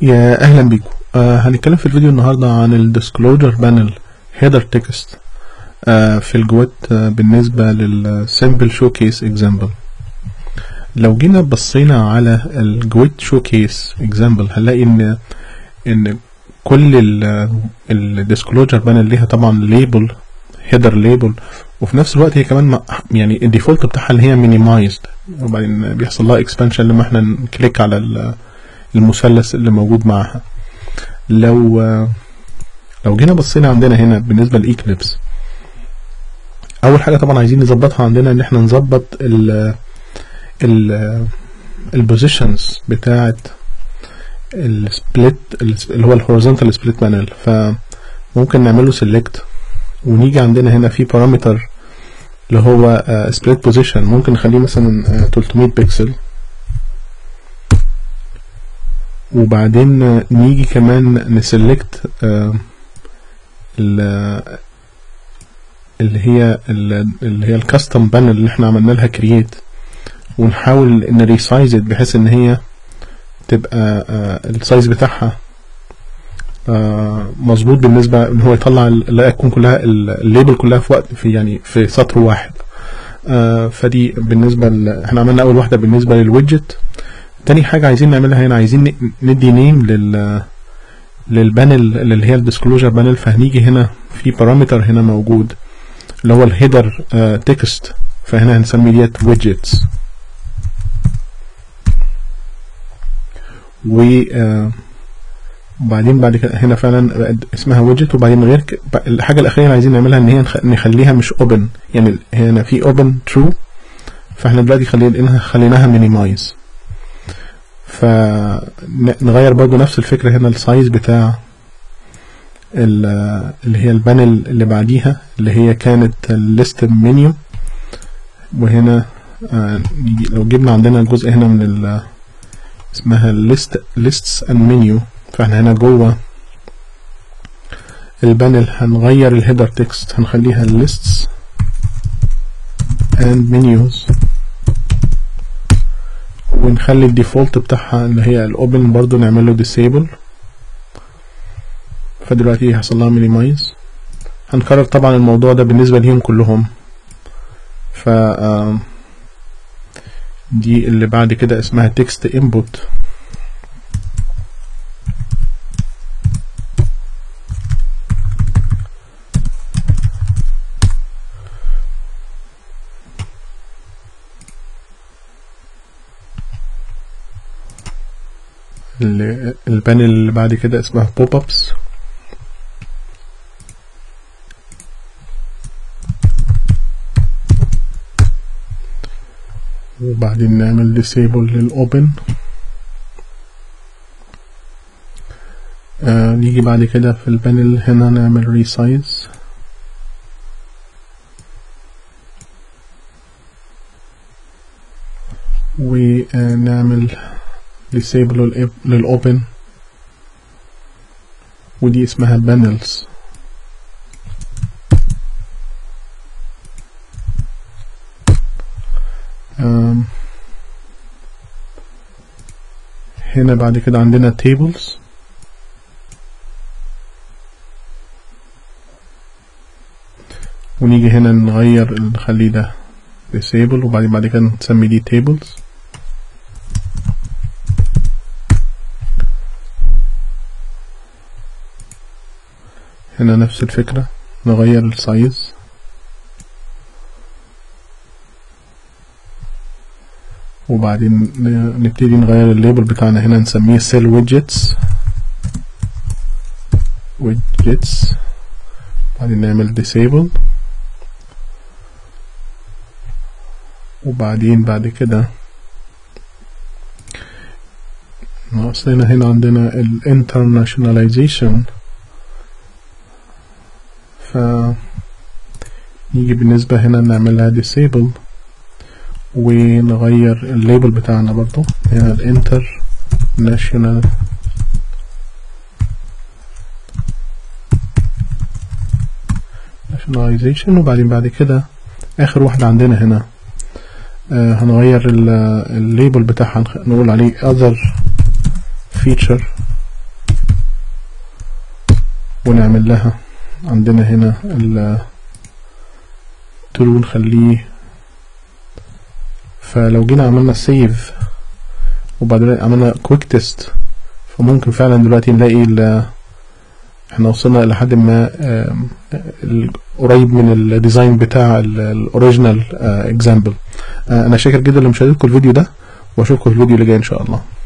يا اهلا بيكم آه هنتكلم في الفيديو النهارده عن الديسكلوجر بانل هيدر تكست آه في الجوات آه بالنسبه للسمبل شوكيس اكزامبل لو جينا بصينا على الجويت شوكيس اكزامبل هنلاقي ان ان كل الديسكلوجر بانل ليها طبعا ليبل هيدر ليبل وفي نفس الوقت هي كمان يعني الديفولت بتاعها اللي هي مينيمايزد وبعدين بيحصل لها اكسبانشن لما احنا نكليك على المثلث اللي موجود معاها لو لو جينا بصينا عندنا هنا بالنسبه لايكليبس اول حاجه طبعا عايزين نظبطها عندنا ان احنا نظبط ال ال البوزيشنز بتاعه السبليت اللي هو الهوريزونتال سبليت بانل فممكن نعمله سيلكت ونيجي عندنا هنا في بارامتر اللي هو سبليت بوزيشن ممكن نخليه مثلا 300 بكسل وبعدين نيجي كمان نسلكت اللي هي اللي هي الكاستم بانل اللي احنا عملنا لها كرييت ونحاول نريسايز بحيث ان هي تبقى السايز بتاعها مظبوط بالنسبه ان هو يطلع لا يكون كلها الليبل كلها في وقت في يعني في سطر واحد فدي بالنسبه احنا عملنا اول واحده بالنسبه للويدجت تاني حاجة عايزين نعملها هنا عايزين ندي نيم لل للبانل اللي هي الديسكلوجر بانل فهنيجي هنا في بارامتر هنا موجود اللي هو الهيدر تكست فهنا هنسمي ديت ويدجتس و وبعدين بعد كده هنا فعلا بقت اسمها ويدجت وبعدين غير ك... الحاجة الأخيرة اللي عايزين نعملها إن هي نخليها مش اوبن يعني هنا في اوبن ترو فاحنا دلوقتي خليناها خليناها مينيمايز فنغير برضو نفس الفكرة هنا السايز بتاع اللي هي البانل اللي بعديها اللي هي كانت الليست منيو وهنا لو جبنا عندنا جزء هنا من ال اسمها list lists and menu فاحنا هنا جوه البانل هنغير الهيدر تكست هنخليها lists and menus ونخلي الديفولت بتاعها اللي هي الاوبن برضو نعمل له disable فدلوقتي هيحصل لها minimize هنكرر طبعا الموضوع ده بالنسبة ليهم كلهم ف دي اللي بعد كده اسمها text input البانل اللي بعد كده اسمها بوب ابس وبعدين نعمل ديسيبل للاوبن آه نيجي بعد كده في البانل هنا نعمل ريسايز ونعمل disable للأوبن ودي اسمها بانلز هنا بعد كده عندنا tables ونيجي هنا نغير نخليه ده disable وبعدين بعد كده نسمي دي tables هنا نفس الفكرة نغير السايز وبعدين نبتدي نغير الليبل بتاعنا هنا نسميه سيل ويدجتس ويدجتس بعدين نعمل disable وبعدين بعد كده ناقصنا هنا عندنا الانترناشوناليزيشن ف نيجي بالنسبة هنا نعملها disable ونغير الليبل بتاعنا برضو هنا الانتر ناشونال nationalization وبعدين بعد كده اخر واحدة عندنا هنا آه هنغير الليبل بتاعها نقول عليه other feature ونعمل لها عندنا هنا ال ترو نخليه فلو جينا عملنا سيف وبعدين عملنا كويك تيست فممكن فعلا دلوقتي نلاقي ال احنا وصلنا إلى حد ما آم، ال- قريب من الديزاين بتاع الاوريجينال اكزامبل انا شاكر جدا لمشاهدتكم الفيديو ده واشوفكم في الفيديو اللي جاي ان شاء الله